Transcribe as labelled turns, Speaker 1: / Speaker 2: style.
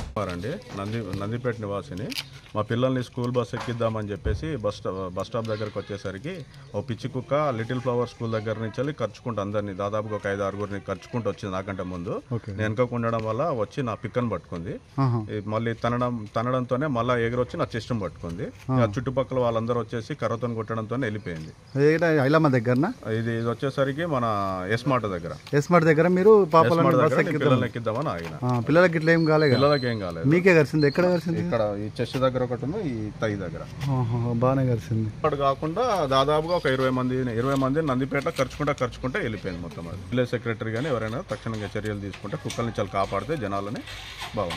Speaker 1: అండి నంది నందిపేట నివాసిని మా పిల్లల్ని స్కూల్ బస్ ఎక్కిద్దామని చెప్పేసి బస్ స్టా బస్ స్టాప్ దగ్గరకు వచ్చేసరికి ఓ పిచ్చి కుక్క లిటిల్ ఫ్లవర్ స్కూల్ దగ్గర నుంచి వెళ్ళి ఖర్చుకుంటూ అందరినీ దాదాపుగా ఒక ఐదు ఆరుగురిని ఖర్చుకుంటూ వచ్చింది నాకంటే ముందు
Speaker 2: ఓకే
Speaker 1: నేను వెనక ఉండడం వల్ల వచ్చి నా పిక్కను పట్టుకుంది
Speaker 2: ఆహా.
Speaker 1: ఈ మళ్ళీ తనడం తనడంతోనే మళ్ళీ ఎగురొచ్చి నా చెస్టం పట్టుకుంది ఆ చుట్టుపక్కల వాళ్ళందరూ వచ్చేసి కర్రతో కొట్టడంతోనే వెళ్ళిపోయింది
Speaker 2: ఏడ ఐలమ్మ దగ్గరనా
Speaker 1: ఇది ఇది వచ్చేసరికి మన ఎస్మార్ట్ దగ్గర
Speaker 2: ఎస్మార్ట్ దగ్గర మీరు పాపలను
Speaker 1: ఎస్మార్ట్
Speaker 2: బస్
Speaker 1: దగ్గర నేను
Speaker 2: ఎక్కిద్దాం
Speaker 1: పిల్లల్ని ఎక్కిద్దామని ఆగిన
Speaker 2: ఆ, పిల్లలకి ఇట్లా ఏం కాలే కదా
Speaker 1: పిల్లలకి ఏం కాలేదు
Speaker 2: మీకే కలిసింది ఎక్కడ కలిసింది
Speaker 1: ఇక్కడ ఈ చెస్ట్ దగ్గర ఒకటి ఉంది ఈ తై దగ్గర
Speaker 2: ఆహా, బాగానే కలిసింది
Speaker 1: ఇక్కడ కాకుండా దాదాపుగా ఒక ఇరవై మంది ఇరవై మంది నందిపేట ఖర్చుకుంటా ఖర్చుకుంటే వెళ్ళిపోయింది మొత్తం అది విలేజ్ సెక్రటరీ కానీ ఎవరైనా తక్షణంగా చర్యలు తీసుకుంటే కుక్కల్ని చాలా కాపాడితే జనాలని బాగుంటుంది